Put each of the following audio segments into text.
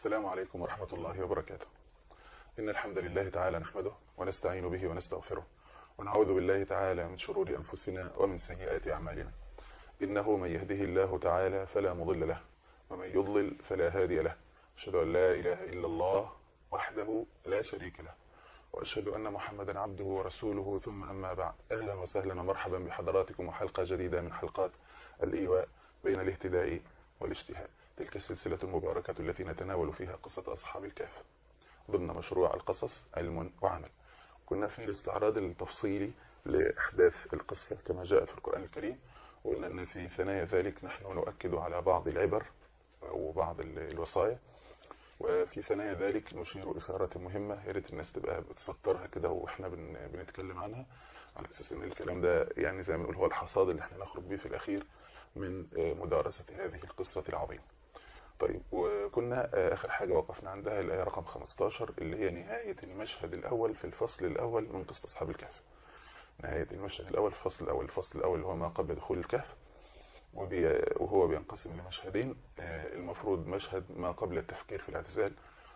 السلام عليكم ورحمة الله وبركاته إن الحمد لله تعالى نحمده ونستعين به ونستغفره ونعوذ بالله تعالى من شرور أنفسنا ومن سيئات أعمالنا إنه من يهده الله تعالى فلا مضل له ومن يضلل فلا هادي له أشهد أن لا إله إلا الله وحده لا شريك له وأشهد أن محمدا عبده ورسوله ثم أما بعد أهلا وسهلا ومرحبا بحضراتكم وحلقة جديدة من حلقات الإيواء بين الاهتداء والاجتهاد تلك السلسلة المباركة التي نتناول فيها قصة أصحاب الكهف ضمن مشروع القصص علم وعمل كنا في الاستعراض التفصيلي لأحداث القصة كما جاء في القرآن الكريم وقلنا أن في ثنايا ذلك نحن نؤكد على بعض العبر وبعض الوصايا وفي ثنايا ذلك نشير إشارة مهمة يا ريت الناس تبقى بتسطرها كده واحنا بن بنتكلم عنها على أساس أن الكلام ده يعني زي ما نقول هو الحصاد اللي احنا نخرج بيه في الأخير من مدارسة هذه القصة العظيمة طيب وكنا آخر حاجة وقفنا عندها الآية رقم 15 اللي هي نهاية المشهد الأول في الفصل الأول من قصة أصحاب الكهف نهاية المشهد الأول في الفصل الأول الفصل الأول اللي هو ما قبل دخول الكهف وهو بينقسم لمشهدين المفروض مشهد ما قبل التفكير في الاعتزال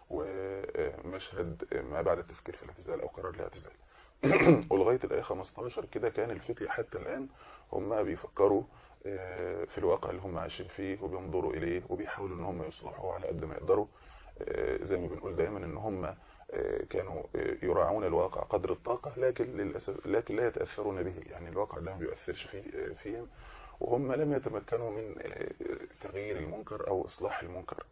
ومشهد ما بعد التفكير في الاعتزال أو قرار الاعتزال ولغاية الآية 15 كده كان الفتية حتى الآن هم بيفكروا في الواقع اللي هم عايشين فيه وبينظروا إليه وبيحاولوا ان هم يصلحوا على قد ما يقدروا زي ما بنقول دايما ان هم كانوا يراعون الواقع قدر الطاقة لكن للأسف لكن لا يتأثرون به يعني الواقع ده ما بيؤثرش فيه فيهم وهم لم يتمكنوا من تغيير المنكر أو إصلاح المنكر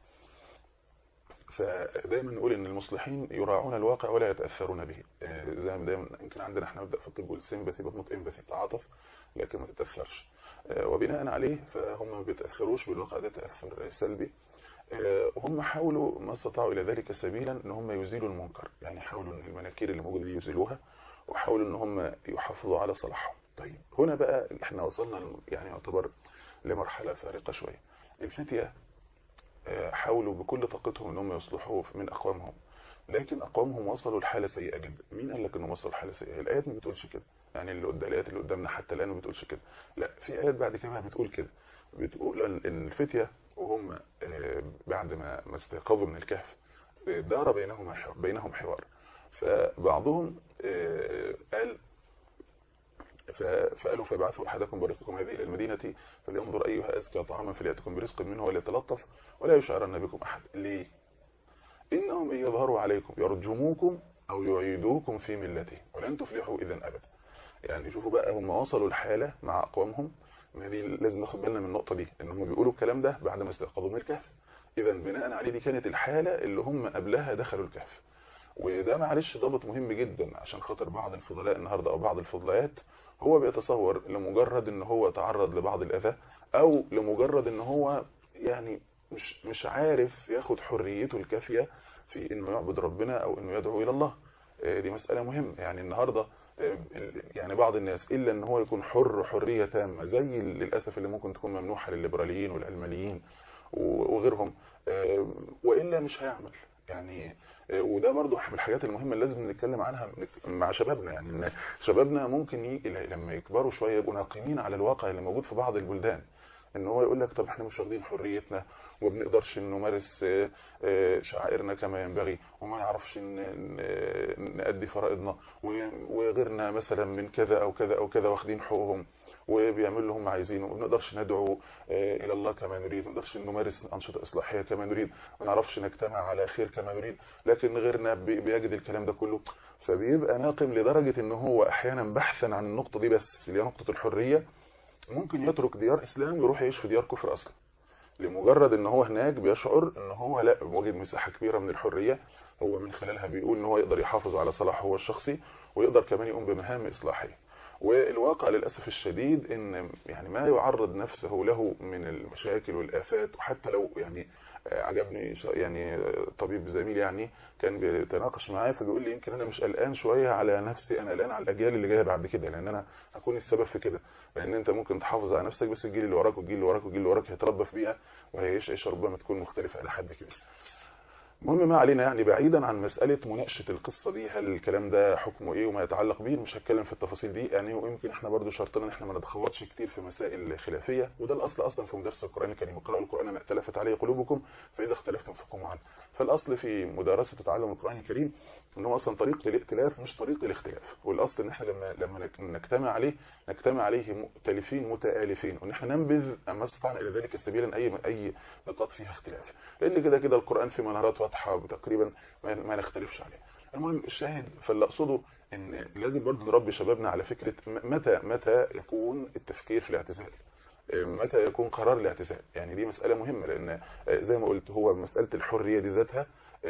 فدايما نقول ان المصلحين يراعون الواقع ولا يتأثرون به زي ما دايما يمكن عندنا احنا نبدأ في الطب والسيمباثي بطنط امباثي تعاطف لكن ما تتأثرش وبناء عليه فهم ما بيتأثروش بالواقع ده تأثر سلبي وهم حاولوا ما استطاعوا إلى ذلك سبيلا ان هم يزيلوا المنكر يعني حاولوا ان المناكير اللي موجودة دي يزيلوها وحاولوا ان هم يحافظوا على صلاحهم طيب هنا بقى احنا وصلنا يعني يعتبر لمرحلة فارقة شوية الفتية حاولوا بكل طاقتهم ان هم يصلحوا من اقوامهم لكن اقوامهم وصلوا لحاله سيئه جدا مين قال لك انهم وصلوا لحاله سيئه الايات ما بتقولش كده يعني اللي قدام الايات اللي قدامنا حتى الان ما بتقولش كده لا في ايات بعد كده بتقول كده بتقول ان الفتيه وهم بعد ما ما استيقظوا من الكهف دار بينهم بينهم حوار فبعضهم قال فقالوا فبعثوا احدكم برزقكم هذه الى المدينه فلينظر ايها ازكى طعاما فلياتكم برزق منه وليتلطف ولا يشعرن بكم احد ليه انهم ان يظهروا عليكم يرجموكم او يعيدوكم في ملته ولن تفلحوا اذا ابدا يعني شوفوا بقى هم وصلوا الحاله مع اقوامهم ما دي لازم ناخد بالنا من النقطه دي ان هم بيقولوا الكلام ده بعد ما استيقظوا من الكهف اذا بناء عليه دي كانت الحاله اللي هم قبلها دخلوا الكهف وده معلش ضابط مهم جدا عشان خاطر بعض الفضلاء النهارده او بعض الفضليات هو بيتصور لمجرد ان هو تعرض لبعض الاذى او لمجرد ان هو يعني مش مش عارف ياخد حريته الكافيه في انه يعبد ربنا او انه يدعو الى الله دي مساله مهمه يعني النهارده يعني بعض الناس الا ان هو يكون حر حريه تامه زي للاسف اللي ممكن تكون ممنوحه للليبراليين والعلمانيين وغيرهم والا مش هيعمل يعني وده برضو من الحاجات المهمه اللي لازم نتكلم عنها مع شبابنا يعني ان شبابنا ممكن يجي لما يكبروا شويه يبقوا ناقمين على الواقع اللي موجود في بعض البلدان ان هو يقول لك طب احنا مش واخدين حريتنا وما بنقدرش نمارس شعائرنا كما ينبغي وما نعرفش نأدي فرائضنا وغيرنا مثلا من كذا او كذا او كذا واخدين حقوقهم وبيعملوا اللي هم عايزينه وما بنقدرش ندعو الى الله كما نريد ما نقدرش نمارس انشطه اصلاحيه كما نريد ما نعرفش نجتمع على خير كما نريد لكن غيرنا بيجد الكلام ده كله فبيبقى ناقم لدرجه ان هو احيانا بحثا عن النقطه دي بس اللي هي نقطه الحريه ممكن يترك ديار اسلام ويروح يعيش في ديار كفر اصلا لمجرد ان هو هناك بيشعر ان هو لا وجد مساحه كبيره من الحريه هو من خلالها بيقول ان هو يقدر يحافظ على صلاحه هو الشخصي ويقدر كمان يقوم بمهام اصلاحيه والواقع للأسف الشديد ان يعني ما يعرض نفسه له من المشاكل والآفات وحتى لو يعني عجبني يعني طبيب زميل يعني كان بيتناقش معايا فبيقول لي يمكن انا مش قلقان شويه على نفسي انا قلقان على الاجيال اللي جايه بعد كده لان انا هكون السبب في كده لان انت ممكن تحافظ على نفسك بس الجيل اللي وراك والجيل اللي وراك والجيل اللي وراك هيتربى في بيئه وهيعيش عيشه ربما تكون مختلفه الى حد كبير المهم ما علينا يعني بعيدا عن مسألة مناقشة القصة دي هل الكلام ده حكمه ايه وما يتعلق بيه مش هتكلم في التفاصيل دي يعني ويمكن احنا برضو شرطنا ان احنا ما نتخوضش كتير في مسائل خلافية وده الاصل اصلا في مدرسة القرآن الكريم اقرأوا القرآن ما ائتلفت عليه قلوبكم فاذا اختلفتم فقوموا عنه فالاصل في مدارسه وتعلم القران الكريم ان هو اصلا طريق للائتلاف مش طريق الاختلاف والاصل ان احنا لما لما نجتمع عليه نجتمع عليه مؤتلفين متآلفين وان احنا ننبذ ما استطعنا الى ذلك سبيلا اي اي نقاط فيها اختلاف لان كده كده القران في منارات واضحه تقريبا ما, ما نختلفش عليها المهم الشاهد فاللي اقصده ان لازم برضه نربي شبابنا على فكره متى متى يكون التفكير في الاعتزال متى يكون قرار الاعتزال يعني دي مسألة مهمة لأن زي ما قلت هو مسألة الحرية دي ذاتها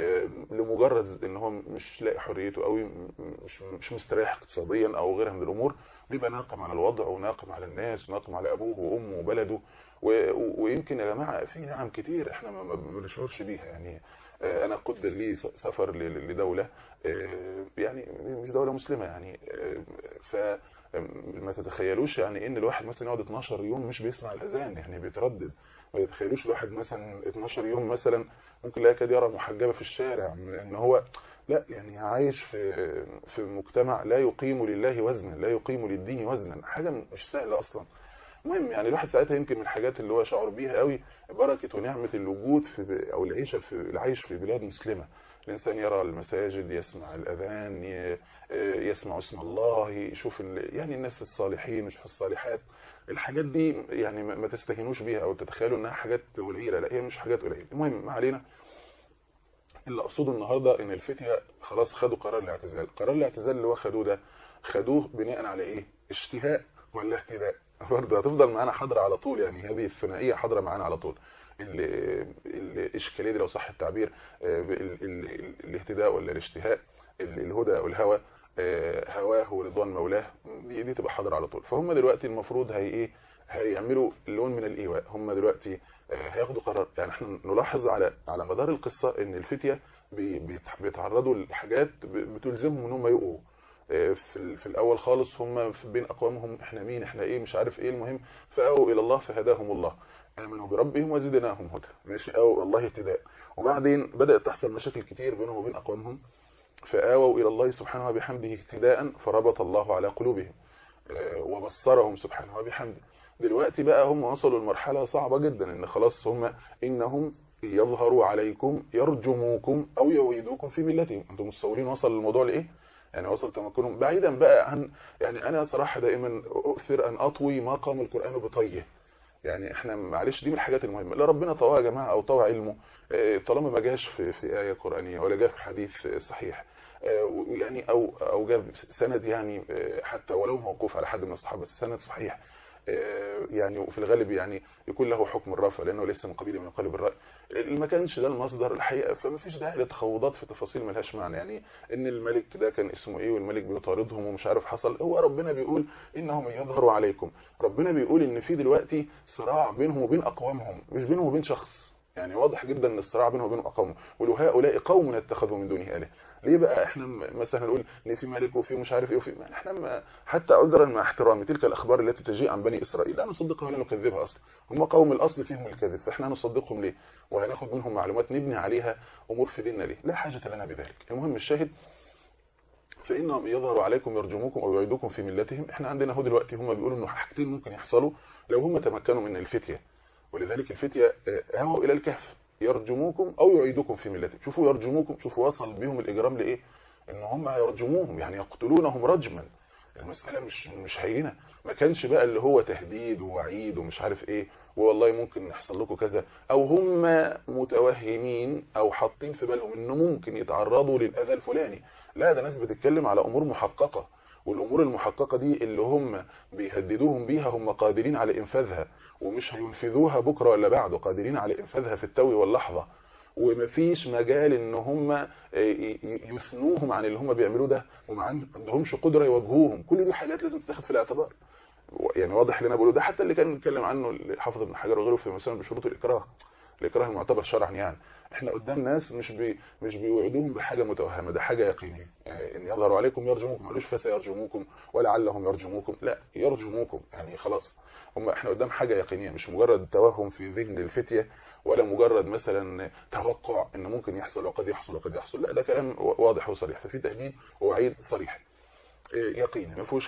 لمجرد ان هو مش لاقي حريته قوي مش مش مستريح اقتصاديا او غيرها من الامور بيبقى ناقم على الوضع وناقم على الناس وناقم على ابوه وامه وبلده ويمكن يا جماعه في نعم كتير احنا ما بنشعرش بيها يعني انا قدر لي سفر لدوله يعني مش دوله مسلمه يعني ف ما تتخيلوش يعني ان الواحد مثلا يقعد 12 يوم مش بيسمع الاذان يعني بيتردد ما تتخيلوش الواحد مثلا 12 يوم مثلا ممكن لا يكاد يرى محجبه في الشارع ان هو لا يعني عايش في في مجتمع لا يقيم لله وزنا لا يقيم للدين وزنا حاجه مش سهله اصلا المهم يعني الواحد ساعتها يمكن من الحاجات اللي هو شعر بيها قوي بركه ونعمه الوجود في او العيشه في العيش في بلاد مسلمه الانسان يرى المساجد يسمع الاذان يسمع اسم الله يشوف يعني الناس الصالحين يشوف الصالحات الحاجات دي يعني ما تستهينوش بيها او تتخيلوا انها حاجات قليله لا هي مش حاجات قليله المهم ما علينا اللي اقصده النهارده ان الفتيه خلاص خدوا قرار الاعتزال قرار الاعتزال اللي هو خدوه ده خدوه بناء على ايه اشتهاء ولا اهتداء برضه هتفضل معانا حاضره على طول يعني هذه الثنائيه حاضره معانا على طول الاشكاليه دي لو صح التعبير الاهتداء ولا الاشتهاء الهدى او الهوى هواه ورضوان مولاه دي, دي تبقى حاضره على طول فهم دلوقتي المفروض هي ايه هيعملوا لون من الايواء هم دلوقتي هياخدوا قرار يعني احنا نلاحظ على على مدار القصه ان الفتيه بيتعرضوا لحاجات بتلزمهم ان هم يقوا في في الاول خالص هم بين اقوامهم احنا مين احنا ايه مش عارف ايه المهم فاووا الى الله فهداهم الله امنوا بربهم وزدناهم هدى ماشي او والله اهتداء وبعدين بدات تحصل مشاكل كتير بينهم وبين اقوامهم فآووا إلى الله سبحانه وبحمده اهتداء فربط الله على قلوبهم وبصرهم سبحانه وبحمده دلوقتي بقى هم وصلوا لمرحلة صعبة جدا ان خلاص هم انهم يظهروا عليكم يرجموكم او يعيدوكم في ملتهم انتم متصورين وصل الموضوع لايه يعني وصل تمكنهم بعيدا بقى عن يعني انا صراحة دائما اؤثر ان اطوي ما قام القرآن بطيه يعني احنا معلش دي من الحاجات المهمه لا ربنا طواه يا جماعه او طوى علمه طالما ما جاش في في ايه قرانيه ولا جاء في حديث صحيح يعني او او جاب سند يعني حتى ولو موقوف على حد من الصحابه بس سند صحيح يعني وفي الغالب يعني يكون له حكم الرفع لانه ليس من قبيل من قلب الراي ما كانش ده المصدر الحقيقه فما فيش داعي لتخوضات في تفاصيل ملهاش معنى يعني ان الملك ده كان اسمه ايه والملك بيطاردهم ومش عارف حصل هو ربنا بيقول انهم يظهروا عليكم ربنا بيقول ان في دلوقتي صراع بينهم وبين اقوامهم مش بينهم وبين شخص يعني واضح جدا ان الصراع بينهم وبين اقوامهم ولو هؤلاء قوم اتخذوا من دونه اله ليه بقى احنا مثلا نقول ان في ملك وفي مش عارف ايه وفي احنا ما حتى عذرا مع احترامي تلك الاخبار التي تجيء عن بني اسرائيل لا نصدقها ولا نكذبها اصلا هم قوم الاصل فيهم الكذب فاحنا نصدقهم ليه وهناخد منهم معلومات نبني عليها امور في ديننا ليه لا حاجه لنا بذلك المهم الشاهد فانهم يظهروا عليكم يرجموكم او يعيدوكم في ملتهم احنا عندنا اهو دلوقتي هم بيقولوا انه حاجتين ممكن يحصلوا لو هم تمكنوا من الفتيه ولذلك الفتيه هووا الى الكهف يرجموكم او يعيدوكم في ملتهم شوفوا يرجموكم شوفوا وصل بهم الاجرام لايه ان هم يرجموهم يعني يقتلونهم رجما المساله مش مش هينه ما كانش بقى اللي هو تهديد ووعيد ومش عارف ايه والله ممكن يحصل لكم كذا او هم متوهمين او حاطين في بالهم انه ممكن يتعرضوا للاذى الفلاني لا ده ناس بتتكلم على امور محققه والامور المحققه دي اللي هم بيهددوهم بيها هم قادرين على انفاذها ومش هينفذوها بكره ولا بعده قادرين على انفاذها في التو واللحظه ومفيش مجال ان هم يثنوهم عن اللي هم بيعملوه ده وما عندهمش قدره يواجهوهم كل دي حاجات لازم تتاخد في الاعتبار يعني واضح اللي انا بقوله ده حتى اللي كان بيتكلم عنه حافظ ابن حجر وغيره في مثلا بشروط الاكراه الاكراه المعتبر شرعا يعني احنا قدام ناس مش بي مش بيوعدوهم بحاجه متوهمه ده حاجه يقينيه يعني ان يظهروا عليكم يرجموكم ما قالوش فسيرجموكم ولعلهم يرجموكم لا يرجموكم يعني خلاص هم احنا قدام حاجه يقينيه مش مجرد توهم في ذهن الفتيه ولا مجرد مثلا توقع ان ممكن يحصل وقد يحصل وقد يحصل لا ده كلام واضح وصريح ففي تهديد ووعيد صريح يقيني ما فيهوش كلام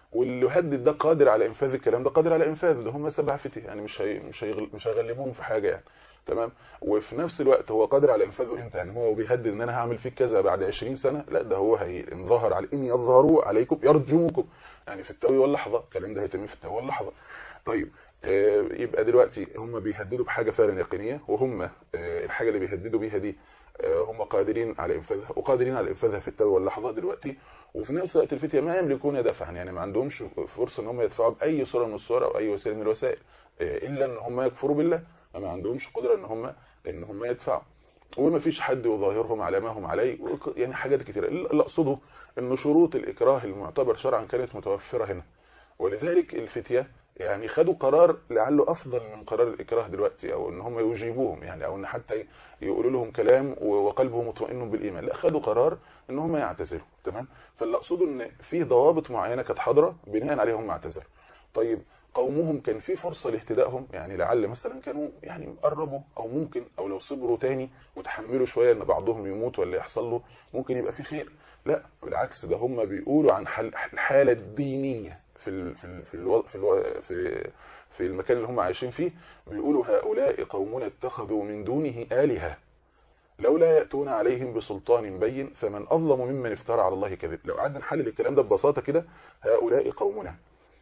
واللي يهدد ده قادر على انفاذ الكلام ده قادر على انفاذ ده هم سبع فتي يعني مش هي مش هيغل مش هيغلبوهم في حاجه يعني تمام وفي نفس الوقت هو قادر على انفاذه امتى يعني هو بيهدد ان انا هعمل فيك كذا بعد 20 سنه لا ده هو هي ان ظهر على ان يظهروا عليكم يرجموكم يعني في التو واللحظه الكلام ده هيتم في التو واللحظه طيب آه، يبقى دلوقتي هم بيهددوا بحاجه فعلا يقينيه وهم آه، الحاجه اللي بيهددوا بيها دي آه، هم قادرين على انفاذها وقادرين على انفاذها في التو واللحظه دلوقتي وفي نفس الوقت الفتيه ما يملكون دفعا يعني ما عندهمش فرصه ان هم يدفعوا باي صوره من الصور او اي وسيله من الوسائل آه، الا ان هم يكفروا بالله ما عندهمش قدره ان هم ان هم يدفعوا وما فيش حد يظاهرهم على ما هم عليه وك- يعني حاجات كتيره اللي اقصده ان شروط الاكراه المعتبر شرعا كانت متوفره هنا ولذلك الفتيه يعني خدوا قرار لعله افضل من قرار الاكراه دلوقتي او ان هم يجيبوهم يعني او ان حتى يقولوا لهم كلام و- وقلبه مطمئن بالايمان لا خدوا قرار ان هم يعتذروا تمام فاللي اقصده ان في ضوابط معينه كانت حاضره بناء عليها هم اعتذروا طيب قومهم كان في فرصه لاهتدائهم يعني لعل مثلا كانوا يعني قربوا او ممكن او لو صبروا تاني وتحملوا شويه ان بعضهم يموت ولا يحصل له ممكن يبقى في خير لا بالعكس ده هم بيقولوا عن حل- الحاله الدينيه في ال في ال في الو في, الو في في المكان اللي هم عايشين فيه بيقولوا هؤلاء قومنا اتخذوا من دونه آلهة لولا يأتون عليهم بسلطان بين فمن أظلم ممن افترى على الله كذب لو قعدنا نحلل الكلام ده ببساطة كده هؤلاء قومنا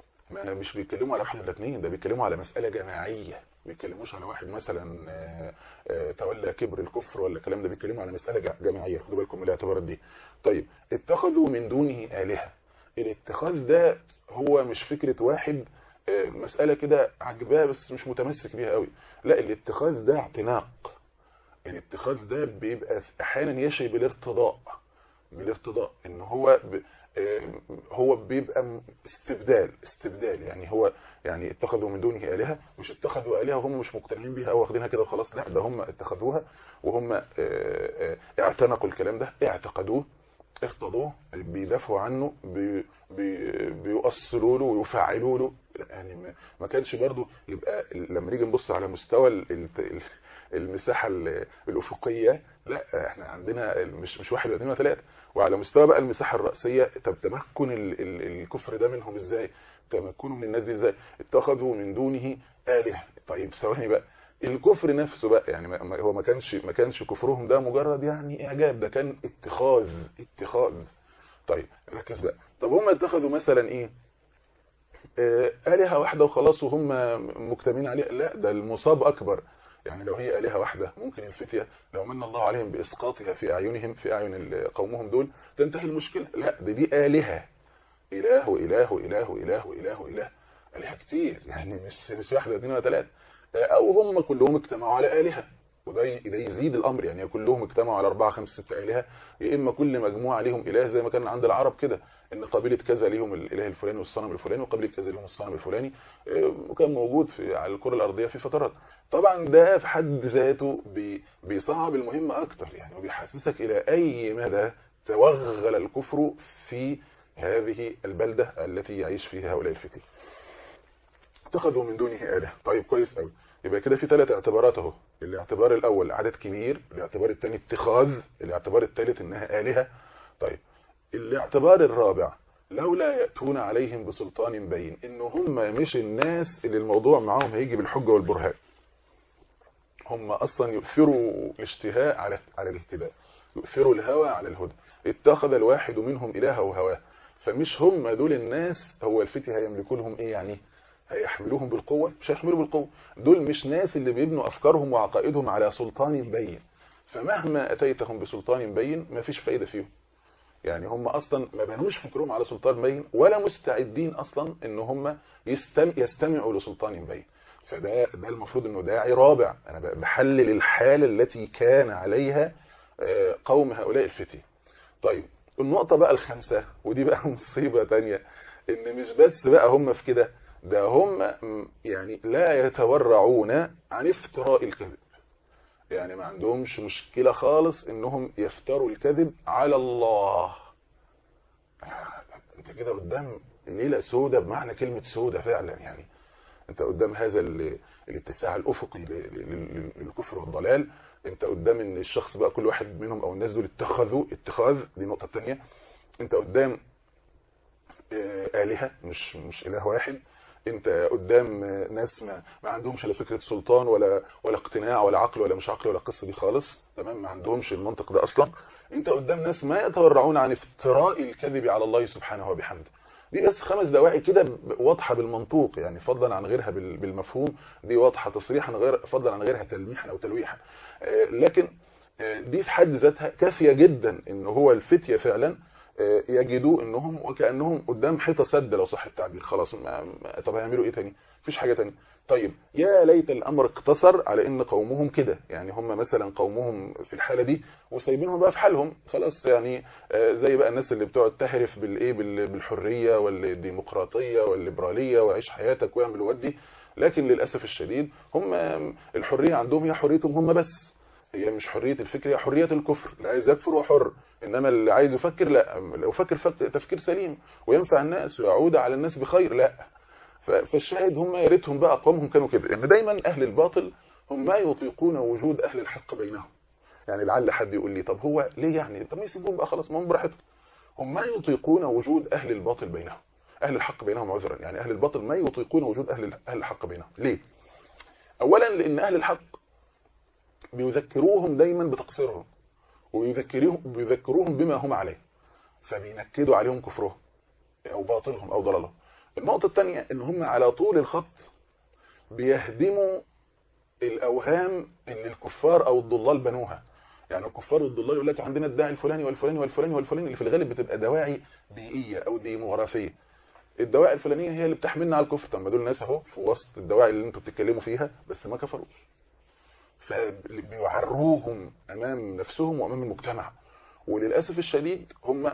ما مش بيتكلموا على واحد ولا اتنين ده بيتكلموا على مسألة جماعية ما بيتكلموش على واحد مثلا آه، آه، تولى كبر الكفر ولا الكلام ده بيتكلموا على مسألة جا- جماعية خدوا بالكم من الاعتبارات دي طيب اتخذوا من دونه آلهة الاتخاذ ده هو مش فكرة واحد آه، مسألة كده عجباه بس مش متمسك بيها قوي لا الاتخاذ ده اعتناق الاتخاذ ده بيبقى احيانا يشي بالارتضاء بالارتضاء ان هو ب... آه، هو بيبقى م- استبدال استبدال يعني هو يعني اتخذوا من دونه آلهة مش اتخذوا آلهة وهم مش مقتنعين بيها او واخدينها كده وخلاص لا ده هم اتخذوها وهم آه، آه، اعتنقوا الكلام ده اعتقدوه ارتضوه بيدافعوا عنه بي بي بيؤصلوا له ويفعلوا له يعني ما- ما كانش برضو يبقى لما نيجي نبص على مستوى ال- ال- المساحه ال- الافقيه لا احنا عندنا مش مش واحد ولا اثنين ولا ثلاثه وعلى مستوى بقى المساحه الراسيه طب تمكن ال- ال- الكفر ده منهم ازاي تمكنهم من الناس دي ازاي اتخذوا من دونه الهه طيب ثواني بقى الكفر نفسه بقى يعني ما- ما- هو ما كانش ما كانش كفرهم ده مجرد يعني اعجاب ده كان اتخاذ اتخاذ طيب ركز بقى طب هم اتخذوا مثلا ايه آه، آلهة واحدة وخلاص وهم مجتمعين عليها لا ده المصاب أكبر يعني لو هي آلهة واحدة ممكن الفتية لو من الله عليهم بإسقاطها في أعينهم في أعين ال- قومهم دول تنتهي المشكلة لا ده دي آلهة إله وإله وإله وإله وإله وإله آلهة كتير يعني مش مش واحدة اثنين ولا ثلاثة آه، أو هم كلهم اجتمعوا على آلهة وده ي- ده يزيد الأمر يعني كلهم اجتمعوا على أربعة خمسة ستة آلهة يا إما كل مجموعة ليهم إله زي ما كان عند العرب كده ان قبيله كذا ليهم الاله الفلاني والصنم الفلاني وقبيله كذا ليهم الصنم الفلاني آه، وكان موجود في على الكره الارضيه في فترات طبعا ده في حد ذاته بي بيصعب المهمه اكتر يعني وبيحسسك الى اي مدى توغل الكفر في هذه البلده التي يعيش فيها هؤلاء الفتي اتخذوا من دونه آلهة طيب كويس قوي يبقى كده في ثلاث اعتبارات اهو الاعتبار الاول عدد كبير الاعتبار الثاني اتخاذ الاعتبار الثالث انها آلهة طيب الاعتبار الرابع لولا يأتون عليهم بسلطان بين ان هم مش الناس اللي الموضوع معاهم هيجي بالحجة والبرهان هم اصلا يؤثروا الاشتهاء على على الاهتداء يؤثروا الهوى على الهدى اتخذ الواحد منهم إلهه وهواه فمش هم دول الناس هو الفتي هيملكوا لهم ايه يعني هيحملوهم بالقوة مش هيحملوا بالقوة دول مش ناس اللي بيبنوا افكارهم وعقائدهم على سلطان بين فمهما اتيتهم بسلطان بين ما فيش فايدة فيهم يعني هم اصلا ما بنوش فكرهم على سلطان بين ولا مستعدين اصلا ان هم يستم يستمعوا لسلطان بين فده ده المفروض انه داعي رابع انا بحلل الحاله التي كان عليها آه، قوم هؤلاء الفتي طيب النقطه بقى الخامسه ودي بقى مصيبه تانية ان مش بس بقى هم في كده ده هم م- يعني لا يتورعون عن افتراء الكذب يعني ما عندهمش مشكلة خالص انهم يفتروا الكذب على الله انت كده قدام ليلة سودة بمعنى كلمة سودة فعلا يعني انت قدام هذا ال- الاتساع الافقي ل- ل- ل- للكفر والضلال انت قدام ان الشخص بقى كل واحد منهم او الناس دول اتخذوا اتخاذ دي نقطة تانية انت قدام آلهة مش مش إله واحد انت قدام ناس ما, ما عندهمش لا فكرة سلطان ولا ولا اقتناع ولا عقل ولا مش عقل ولا قصة دي خالص تمام ما عندهمش المنطق ده اصلا انت قدام ناس ما يتورعون عن افتراء الكذب على الله سبحانه وبحمده دي بس خمس دواعي كده واضحة بالمنطوق يعني فضلا عن غيرها بالمفهوم دي واضحة تصريحا غير فضلا عن غيرها تلميحا او تلويحا لكن دي في حد ذاتها كافية جدا ان هو الفتية فعلا يجدوا انهم وكانهم قدام حيطه سد لو صح التعبير خلاص ما طب هيعملوا ايه تاني مفيش حاجه تاني طيب يا ليت الامر اقتصر على ان قومهم كده يعني هم مثلا قومهم في الحاله دي وسايبينهم بقى في حالهم خلاص يعني زي بقى الناس اللي بتقعد تهرف بالايه بالحريه والديمقراطيه والليبراليه وعيش حياتك واعمل ودي لكن للاسف الشديد هم الحريه عندهم هي حريتهم هم بس هي مش حريه الفكر هي حريه الكفر اللي عايز يكفر هو حر انما اللي عايز يفكر لا لو فكر تفكير سليم وينفع الناس ويعود على الناس بخير لا فالشاهد هم يا ريتهم بقى قومهم كانوا كده يعني دايما اهل الباطل هم ما يطيقون وجود اهل الحق بينهم يعني لعل حد يقول لي طب هو ليه يعني طب ما يسيبوهم بقى خلاص ما هم براحتهم هم ما يطيقون وجود اهل الباطل بينهم اهل الحق بينهم عذرا يعني اهل الباطل ما يطيقون وجود اهل اهل الحق بينهم ليه اولا لان اهل الحق بيذكروهم دايما بتقصيرهم ويذكروهم بيذكروهم بما هم عليه فبينكدوا عليهم كفرهم او باطلهم او ضلالهم النقطة الثانية ان هم على طول الخط بيهدموا الاوهام اللي الكفار او الضلال بنوها يعني الكفار والضلال يقول لك عندنا الداعي الفلاني والفلاني والفلاني والفلاني اللي في الغالب بتبقى دواعي بيئية او ديموغرافية الدواعي الفلانية هي اللي بتحملنا على الكفر طب ما دول ناس اهو في وسط الدواعي اللي انتوا بتتكلموا فيها بس ما كفروش فبيعروهم امام نفسهم وامام المجتمع وللاسف الشديد هم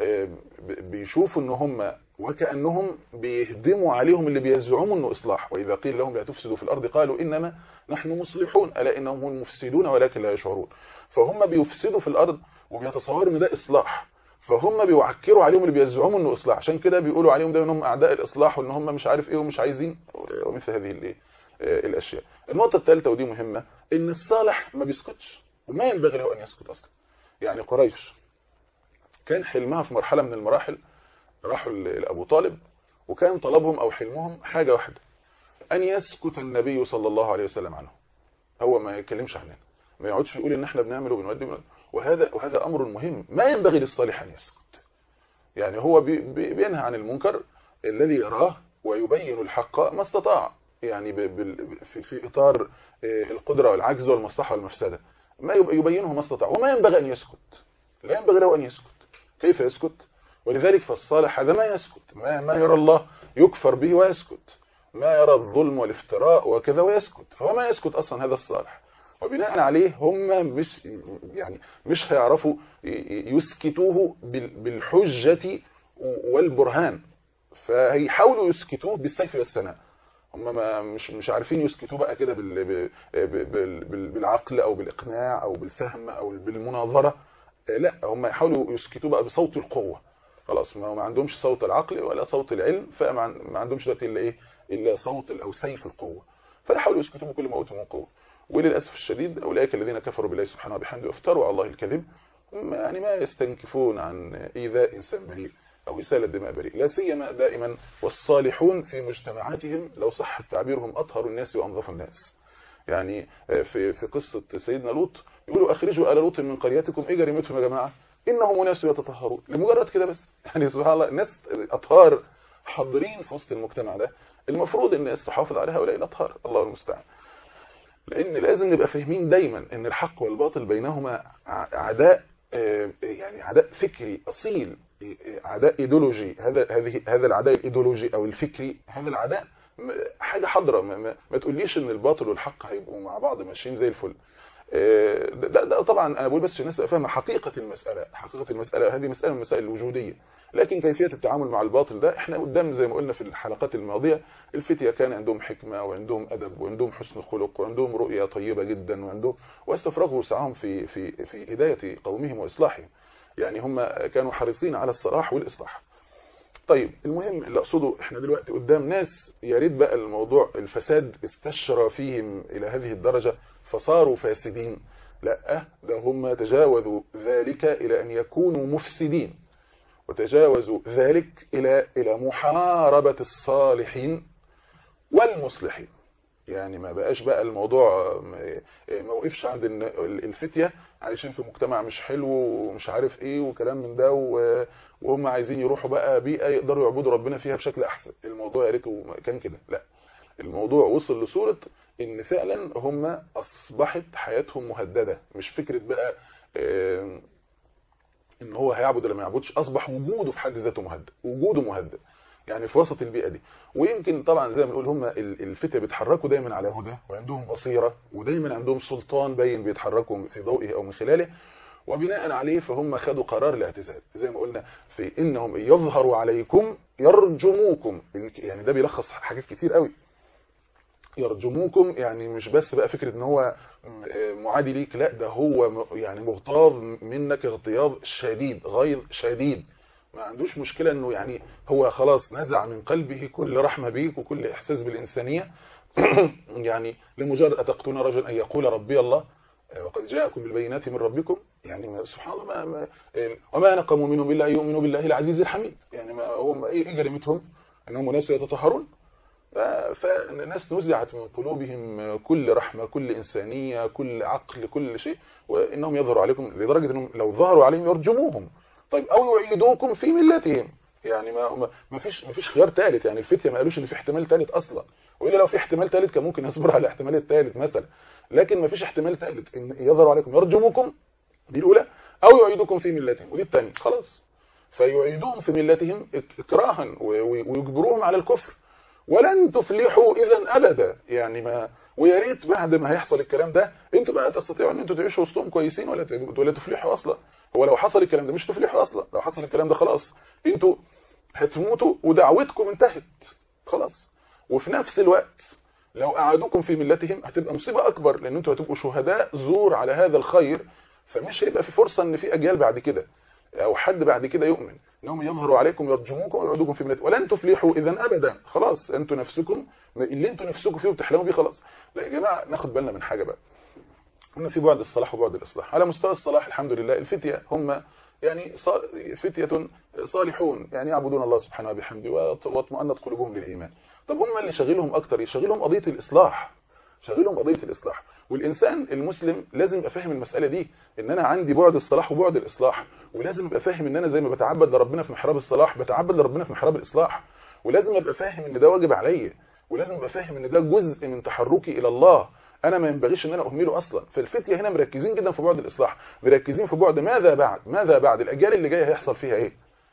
بيشوفوا ان هم وكانهم بيهدموا عليهم اللي بيزعموا انه اصلاح واذا قيل لهم لا تفسدوا في الارض قالوا انما نحن مصلحون الا انهم هم المفسدون ولكن لا يشعرون فهم بيفسدوا في الارض وبيتصوروا ان ده اصلاح فهم بيعكروا عليهم اللي بيزعموا انه اصلاح عشان كده بيقولوا عليهم دايما انهم اعداء الاصلاح وان هم مش عارف ايه ومش عايزين ومثل هذه الايه الاشياء النقطه الثالثه ودي مهمه ان الصالح ما بيسكتش وما ينبغي له ان يسكت اصلا يعني قريش كان حلمها في مرحله من المراحل راحوا لابو طالب وكان طلبهم او حلمهم حاجه واحده ان يسكت النبي صلى الله عليه وسلم عنه هو ما يتكلمش عننا ما يقعدش يقول ان احنا بنعمل وبنودي وهذا وهذا امر مهم ما ينبغي للصالح ان يسكت يعني هو بينهى عن المنكر الذي يراه ويبين الحق ما استطاع يعني في اطار القدره والعجز والمصلحه والمفسده ما يبينه ما استطاع وما ينبغي ان يسكت لا ينبغي له ان يسكت كيف يسكت ولذلك فالصالح هذا ما يسكت ما, ما يرى الله يكفر به ويسكت ما يرى الظلم والافتراء وكذا ويسكت فهو ما يسكت اصلا هذا الصالح وبناء عليه هم مش يعني مش هيعرفوا يسكتوه بالحجة والبرهان فهيحاولوا يسكتوه بالسيف والسناء هم ما مش مش عارفين يسكتوه بقى كده بال بال بالعقل او بالاقناع او بالفهم او بالمناظره لا هم يحاولوا يسكتوه بقى بصوت القوه خلاص ما عندهمش صوت العقل ولا صوت العلم فما عندهمش دلوقتي الا ايه الا صوت او سيف القوه فيحاولوا يسكتوه بكل ما اوتوا من قوه وللاسف الشديد اولئك الذين كفروا بالله سبحانه وبحمده وافتروا على الله الكذب يعني ما يستنكفون عن ايذاء انسان بريء او اساله دماء بريء لا سيما دائما والصالحون في مجتمعاتهم لو صح تعبيرهم اطهر الناس وانظف الناس يعني في في قصه سيدنا لوط يقولوا اخرجوا ال لوط من قريتكم ايه جريمتهم يا جماعه انهم اناس يتطهرون لمجرد كده بس يعني سبحان الله ناس اطهار حاضرين في وسط المجتمع ده المفروض الناس تحافظ على هؤلاء الاطهار الله المستعان لان لازم نبقى فاهمين دايما ان الحق والباطل بينهما عداء يعني عداء فكري اصيل عداء ايديولوجي هذا هذه هذا العداء الايديولوجي او الفكري هذا العداء حاجه حاضره ما, ما, ما تقوليش ان الباطل والحق هيبقوا مع بعض ماشيين زي الفل ده, ده طبعا انا بقول بس الناس فاهمه حقيقه المساله حقيقه المساله هذه مساله من المسائل الوجوديه لكن كيفيه التعامل مع الباطل ده احنا قدام زي ما قلنا في الحلقات الماضيه الفتيه كان عندهم حكمه وعندهم ادب وعندهم حسن خلق وعندهم رؤيه طيبه جدا وعندهم واستفرغوا سعاهم في في في هدايه قومهم واصلاحهم يعني هم كانوا حريصين على الصلاح والاصلاح طيب المهم اللي اقصده احنا دلوقتي قدام ناس يا ريت بقى الموضوع الفساد استشرى فيهم الى هذه الدرجه فصاروا فاسدين لا ده هم تجاوزوا ذلك الى ان يكونوا مفسدين وتجاوزوا ذلك الى الى محاربه الصالحين والمصلحين يعني ما بقاش بقى الموضوع ما وقفش عند الفتيه عايشين في مجتمع مش حلو ومش عارف ايه وكلام من ده وهم عايزين يروحوا بقى بيئه يقدروا يعبدوا ربنا فيها بشكل احسن الموضوع يا ريته كان كده لا الموضوع وصل لصوره ان فعلا هم اصبحت حياتهم مهدده مش فكره بقى ان هو هيعبد ولا ما يعبدش اصبح وجوده في حد ذاته مهدد وجوده مهدد يعني في وسط البيئه دي ويمكن طبعا زي ما بنقول هم الفتيه بيتحركوا دايما على هدى وعندهم بصيره ودايما عندهم سلطان باين بيتحركوا في ضوئه او من خلاله وبناء عليه فهم خدوا قرار الاعتزال زي ما قلنا في انهم يظهروا عليكم يرجموكم يعني ده بيلخص حاجات كتير قوي يرجموكم يعني مش بس بقى فكره ان هو معادي ليك لا ده هو يعني مغتاظ منك اغتياظ شديد غيظ شديد ما عندوش مشكلة انه يعني هو خلاص نزع من قلبه كل رحمة بيك وكل احساس بالانسانية يعني لمجرد اتقتون رجل ان يقول ربي الله وقد جاءكم بالبينات من ربكم يعني سبحان الله ما, ما وما نقموا منهم الا يؤمنوا بالله العزيز الحميد يعني ما هم ايه جريمتهم انهم ناس يتطهرون فالناس نزعت من قلوبهم كل رحمة كل إنسانية كل عقل كل شيء وإنهم يظهروا عليكم لدرجة أنهم لو ظهروا عليهم يرجموهم طيب أو يعيدوكم في ملتهم يعني ما ما فيش ما فيش خيار ثالث يعني الفتية ما قالوش ان في احتمال ثالث اصلا والا لو في احتمال ثالث كان ممكن يصبر على الاحتمال الثالث مثلا لكن ما فيش احتمال ثالث ان يظهروا عليكم يرجموكم دي الاولى او يعيدوكم في ملتهم ودي الثانيه خلاص فيعيدوهم في ملتهم اكراها ويجبروهم على الكفر ولن تفلحوا اذا ابدا يعني ما ويا ريت بعد ما هيحصل الكلام ده انتوا بقى تستطيعوا ان انتوا تعيشوا وسطهم كويسين ولا ولا تفلحوا اصلا هو لو حصل الكلام ده مش تفلحوا اصلا لو حصل الكلام ده خلاص انتوا هتموتوا ودعوتكم انتهت خلاص وفي نفس الوقت لو قعدوكم في ملتهم هتبقى مصيبه اكبر لان انتوا هتبقوا شهداء زور على هذا الخير فمش هيبقى في فرصه ان في اجيال بعد كده او حد بعد كده يؤمن انهم يظهروا عليكم يرجموكم ويعودوكم في ملتهم ولن تفلحوا اذا ابدا خلاص انتوا نفسكم اللي انتوا نفسكم فيه وبتحلموا بيه خلاص لا يا جماعه ناخد بالنا من حاجه بقى قلنا في بعد الصلاح وبعد الاصلاح على مستوى الصلاح الحمد لله الفتيه هم يعني فتيه صالحون يعني يعبدون الله سبحانه وبحمده واطمأنت قلوبهم للايمان طب هم اللي شاغلهم اكتر يشغلهم قضيه الاصلاح شاغلهم قضيه الاصلاح والانسان المسلم لازم يبقى فاهم المساله دي ان انا عندي بعد الصلاح وبعد الاصلاح ولازم ابقى فاهم ان انا زي ما بتعبد لربنا في محراب الصلاح بتعبد لربنا في محراب الاصلاح ولازم ابقى فاهم ان ده واجب عليا ولازم ابقى فاهم ان ده جزء من تحركي الى الله انا ما ينبغيش ان انا اهمله اصلا فالفتيه هنا مركزين جدا في بعد الاصلاح مركزين في بعد ماذا بعد ماذا بعد الاجيال اللي جايه هيحصل فيها ايه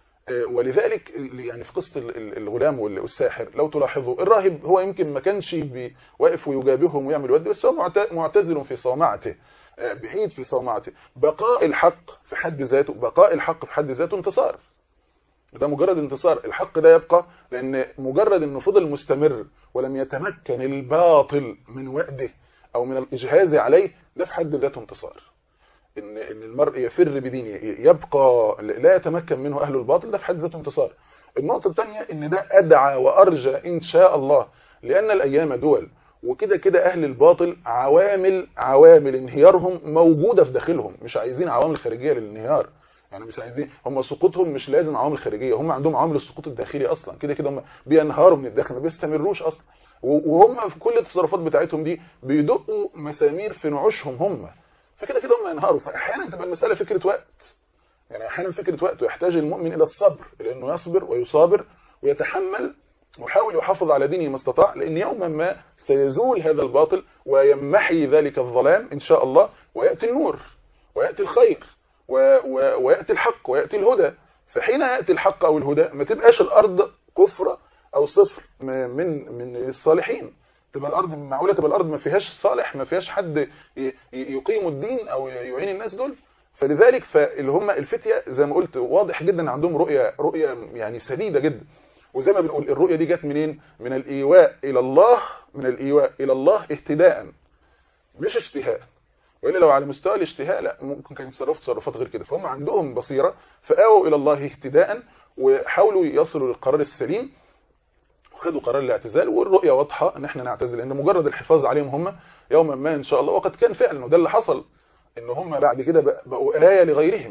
ولذلك يعني في قصه الغلام والساحر لو تلاحظوا الراهب هو يمكن ما كانش واقف ويجابههم ويعمل ود بس هو معتزل في صومعته بعيد في صومعته بقاء الحق في حد ذاته بقاء الحق في حد ذاته انتصار ده مجرد انتصار الحق ده يبقى لان مجرد انه فضل مستمر ولم يتمكن الباطل من وأده او من الاجهاز عليه ده في حد ذاته انتصار ان ان المرء يفر بدينه يبقى لا يتمكن منه اهل الباطل ده في حد ذاته انتصار النقطه الثانيه ان ده ادعى وارجى ان شاء الله لان الايام دول وكده كده اهل الباطل عوامل عوامل انهيارهم موجوده في داخلهم مش عايزين عوامل خارجيه للانهيار يعني مش عايزين هم سقوطهم مش لازم عوامل خارجيه هم عندهم عوامل السقوط الداخلي اصلا كده كده هم بينهاروا من الداخل ما بيستمروش اصلا وهم في كل التصرفات بتاعتهم دي بيدقوا مسامير في نعوشهم هم فكده كده هم ينهاروا فاحيانا تبقى المساله فكره وقت يعني احيانا فكره وقت ويحتاج المؤمن الى الصبر لانه يصبر ويصابر ويتحمل ويحاول يحافظ على دينه ما استطاع لان يوما ما سيزول هذا الباطل ويمحي ذلك الظلام ان شاء الله وياتي النور وياتي الخير و و وياتي الحق وياتي الهدى فحين ياتي الحق او الهدى ما تبقاش الارض كفره او صفر من من الصالحين تبقى الارض معقوله تبقى الارض ما فيهاش صالح ما فيهاش حد يقيم الدين او يعين الناس دول فلذلك فاللي هم الفتيه زي ما قلت واضح جدا عندهم رؤيه رؤيه يعني سديده جدا وزي ما بنقول الرؤيه دي جت منين من الايواء الى الله من الايواء الى الله اهتداء مش اشتهاء والا لو على مستوى الاشتهاء لا ممكن كان يتصرفوا تصرفات غير كده فهم عندهم بصيره فاووا الى الله اهتداء وحاولوا يصلوا للقرار السليم وخدوا قرار الاعتزال والرؤيه واضحه ان احنا نعتزل لان مجرد الحفاظ عليهم هم يوما ما ان شاء الله وقد كان فعلا وده اللي حصل ان هم بعد كده بقوا ايه لغيرهم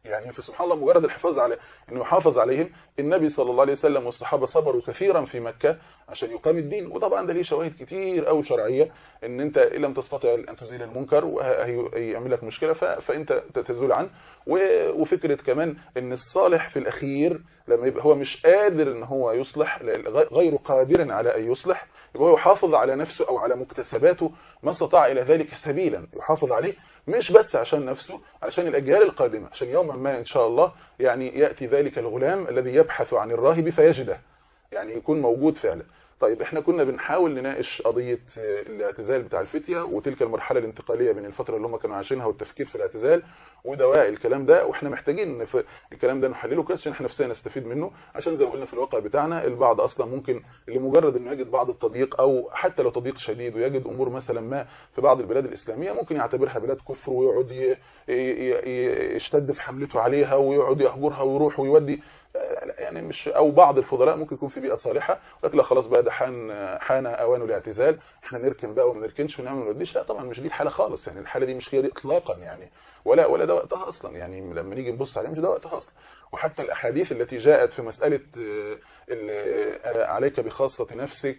يعني فسبحان الله مجرد الحفاظ على انه يحافظ عليهم النبي صلى الله عليه وسلم والصحابه صبروا كثيرا في مكه عشان يقام الدين وطبعا ده ليه شواهد كتير قوي شرعيه ان انت ان لم تستطع ان تزيل المنكر وهيعمل لك مشكله فانت تزول عنه وفكره كمان ان الصالح في الاخير لما يبقى هو مش قادر ان هو يصلح غير قادر على ان يصلح يبقى هو يحافظ على نفسه او على مكتسباته ما استطاع الى ذلك سبيلا يحافظ عليه مش بس عشان نفسه عشان الاجيال القادمه عشان يوما ما ان شاء الله يعني ياتي ذلك الغلام الذي يبحث عن الراهب فيجده يعني يكون موجود فعلا طيب احنا كنا بنحاول نناقش قضيه الاعتزال بتاع الفتيه وتلك المرحله الانتقاليه بين الفتره اللي هم كانوا عايشينها والتفكير في الاعتزال ودواعي الكلام ده واحنا محتاجين في الكلام ده نحلله كويس عشان احنا نفسنا نستفيد منه عشان زي ما قلنا في الواقع بتاعنا البعض اصلا ممكن لمجرد انه يجد بعض التضييق او حتى لو تضييق شديد ويجد امور مثلا ما في بعض البلاد الاسلاميه ممكن يعتبرها بلاد كفر ويقعد يشتد في حملته عليها ويقعد يهجرها ويروح ويودي يعني مش او بعض الفضلاء ممكن يكون في بيئه صالحه لكن لا خلاص بقى ده حان حان اوان الاعتزال احنا نركن بقى وما نركنش ونعمل ما نوديش لا طبعا مش دي الحاله خالص يعني الحاله دي مش هي دي اطلاقا يعني ولا ولا ده وقتها اصلا يعني لما نيجي نبص عليها مش ده وقتها اصلا وحتى الاحاديث التي جاءت في مساله عليك بخاصه نفسك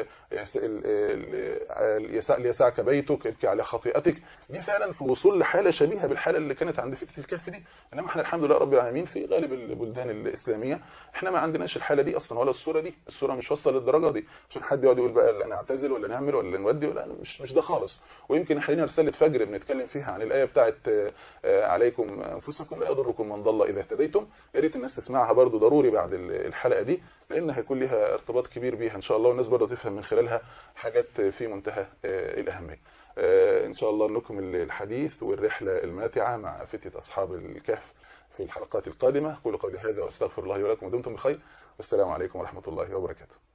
ليسعك بيتك ابكي على خطيئتك دي فعلا في وصول لحاله شبيهه بالحاله اللي كانت عند فتنه الكهف دي انما احنا الحمد لله رب العالمين في غالب البلدان الاسلاميه احنا ما عندناش الحاله دي اصلا ولا الصوره دي الصوره مش واصله للدرجه دي عشان حد يقعد يقول بقى نعتزل ولا نعمل ولا نودي ولا مش مش ده خالص ويمكن احنا رساله فجر بنتكلم فيها عن الايه بتاعه عليكم انفسكم لا يضركم من ضل اذا اهتديتم يا ريت الناس تسمعها برضو ضروري بعد الحلقه دي لان هيكون لها ارتباط كبير بيها ان شاء الله والناس برضه تفهم من خلالها حاجات في منتهى الاهميه ان شاء الله نكمل الحديث والرحله الماتعه مع فتيه اصحاب الكهف في الحلقات القادمه قولوا قولي هذا واستغفر الله ولكم ودمتم بخير والسلام عليكم ورحمه الله وبركاته